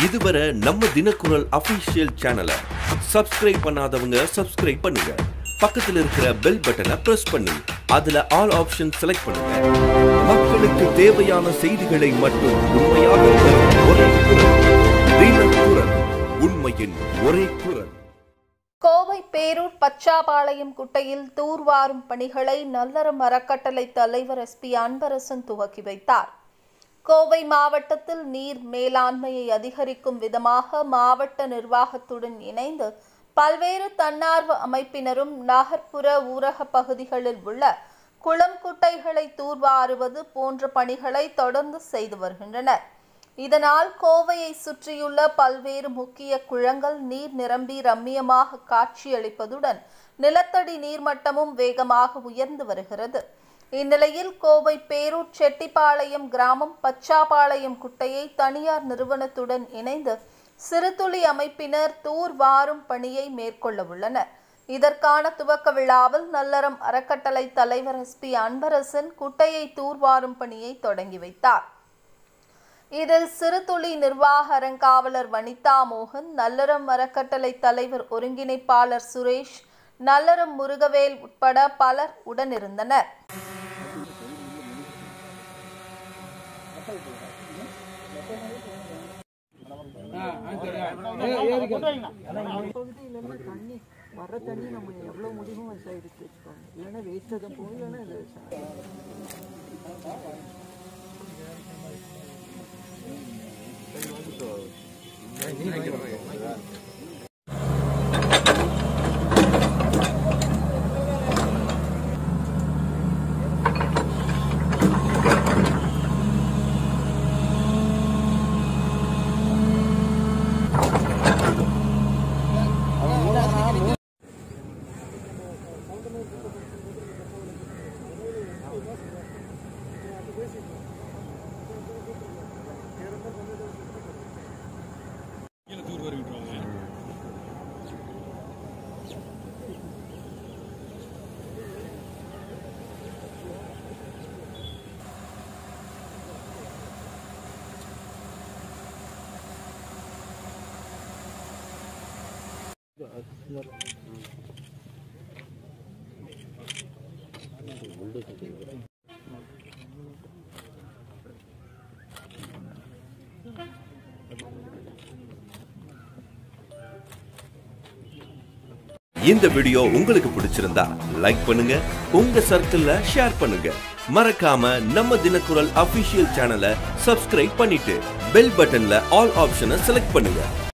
இதுவரை நம்ம தினக்குரல் அபிஷியல் சேனலை சப்ஸ்கிரைப் பண்ணாதவங்க சப்ஸ்கிரைப் பண்ணுங்க பக்கத்துல இருக்கிற பெல் பட்டனை பிரஸ் பண்ணி அதுல ஆல் ஆப்ஷன் செலக்ட் பண்ணுங்க மக்களுக்கு தேவையான செய்திகளை மட்டும் உண்மையாக தரும் ஒரே குரல் தினக்குரல் உண்மையின் ஒரே குரல் கோவை பேரூர் பச்சாபாளையம் குட்டையில் தூர்வாரும் பணிகளை நல்லறம் அறக்கட்டளை தலைவர் எஸ் பி அன்பரசன் துவக்கி வைத்தார் கோவை மாவட்டத்தில் நீர் மேலாண்மையை அதிகரிக்கும் விதமாக மாவட்ட நிர்வாகத்துடன் இணைந்து பல்வேறு தன்னார்வ அமைப்பினரும் நகர்ப்புற ஊரக பகுதிகளில் உள்ள குளம் குட்டைகளை தூர்வாருவது போன்ற பணிகளை தொடர்ந்து செய்து வருகின்றனர் இதனால் கோவையை சுற்றியுள்ள பல்வேறு முக்கிய குளங்கள் நீர் நிரம்பி ரம்மியமாக காட்சியளிப்பதுடன் நிலத்தடி நீர்மட்டமும் வேகமாக உயர்ந்து வருகிறது இந்நிலையில் கோவை பேரூர் செட்டிப்பாளையம் கிராமம் பச்சாபாளையம் குட்டையை தனியார் நிறுவனத்துடன் இணைந்து சிறுதுளி அமைப்பினர் தூர் வாரும் பணியை மேற்கொள்ள உள்ளனர் இதற்கான துவக்க விழாவில் நல்லறம் அறக்கட்டளை தலைவர் எஸ் பி அன்பரசன் குட்டையை தூர்வாரும் பணியை தொடங்கி வைத்தார் இதில் சிறுதுளி நிர்வாக அறங்காவலர் வனிதா மோகன் நல்லறம் அறக்கட்டளை தலைவர் ஒருங்கிணைப்பாளர் சுரேஷ் நல்லறம் முருகவேல் உட்பட பலர் உடனிருந்தனர் பகுதியிலலாம் தண்ணி வர்ற தண்ணி நம்ம எவ்வளோ முடியுமோ அதை எடுத்து வச்சுக்கோங்க இல்லைன்னா வேஸ்ட்டாக தான் போகும் இல்லைன்னா இது இந்த வீடியோ உங்களுக்கு பிடிச்சிருந்தா லைக் பண்ணுங்க உங்க சர்க்கிள்ல ஷேர் பண்ணுங்க மறக்காம நம்ம தினக்குரல் அபிஷியல் சேனலை சப்ஸ்கிரைப் பண்ணிட்டு பெல் பட்டன்ல ஆல் ஆப்ஷனை செலக்ட் பண்ணுங்க